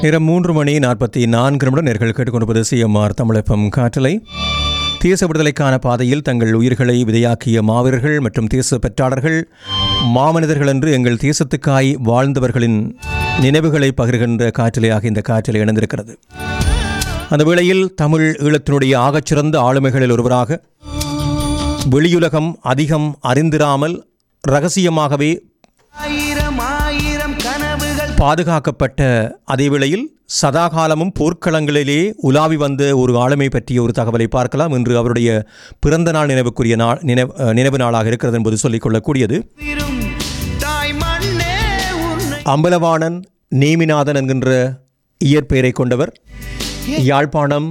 நேரம் மூன்று மணி நாற்பத்தி நான்கு நிமிடம் நேர்கள் கேட்டுக்கொண்டிருப்பது சிஎம்ஆர் தமிழப்பம் காற்றலை தேச விடுதலைக்கான பாதையில் தங்கள் உயிர்களை விதையாக்கிய மாவீரர்கள் மற்றும் தேச பெற்றாளர்கள் மாமனிதர்கள் என்று எங்கள் தேசத்துக்காய் வாழ்ந்தவர்களின் நினைவுகளை பகிர்கின்ற காற்றலையாக இந்த காற்றலை இணைந்திருக்கிறது அந்த வேளையில் தமிழ் ஈழத்தினுடைய ஆகச்சிறந்த ஆளுமைகளில் ஒருவராக வெளியுலகம் அதிகம் அறிந்திராமல் ரகசியமாகவே ஆயிரம் ஆயிரம் கனவுகள் பாதுகாக்கப்பட்ட அதே வேளையில் சதாகாலமும் போர்க்களங்களிலே உலாவி வந்த ஒரு ஆளுமை பற்றிய ஒரு தகவலை பார்க்கலாம் இன்று அவருடைய பிறந்த நாள் நினைவுக்குரிய நாள் நினைவு அஹ், நினைவு நாளாக இருக்கிறது என்பது சொல்லிக்கொள்ளக்கூடியது திரும் தாய் மண்ணே உன்னை அம்பலவாணன் நேமிநாதன் என்கின்ற இயற்பெயரை கொண்டவர் யாழ்ப்பாணம்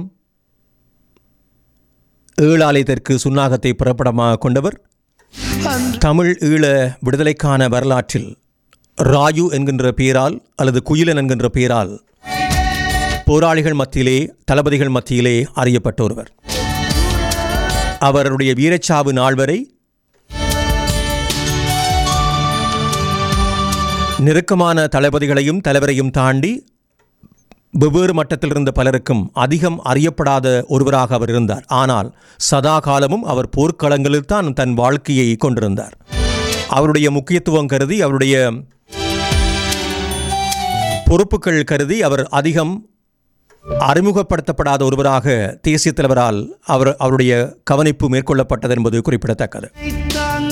ஏழாலை தெற்கு சுன்னாகத்தை புறப்படமாக கொண்டவர் அன்று தமிழ் ஈழ விடுதலைக்கான வரலாற்றில் ராயு என்கின்ற பெயரால் அல்லது குயிலன் என்கின்ற பெயரால் போராளிகள் மத்தியிலே தளபதிகள் மத்தியிலே அறியப்பட்ட ஒருவர் அவருடைய வீரச்சாவு நாள் வரை நெருக்கமான தளபதிகளையும் தலைவரையும் தாண்டி வெவ்வேறு மட்டத்தில் இருந்த பலருக்கும் அதிகம் அறியப்படாத ஒருவராக அவர் இருந்தார் ஆனால் சதா காலமும் அவர் போர்க்களங்களில் தான் தன் வாழ்க்கையை கொண்டிருந்தார் அவருடைய முக்கியத்துவம் கருதி அவருடைய பொறுப்புகள் கருதி அவர் அதிகம் அறிமுகப்படுத்தப்படாத ஒருவராக தேசிய தலைவரால் அவர் அவருடைய கவனிப்பு மேற்கொள்ளப்பட்டது என்பது குறிப்பிடத்தக்கது தாங்க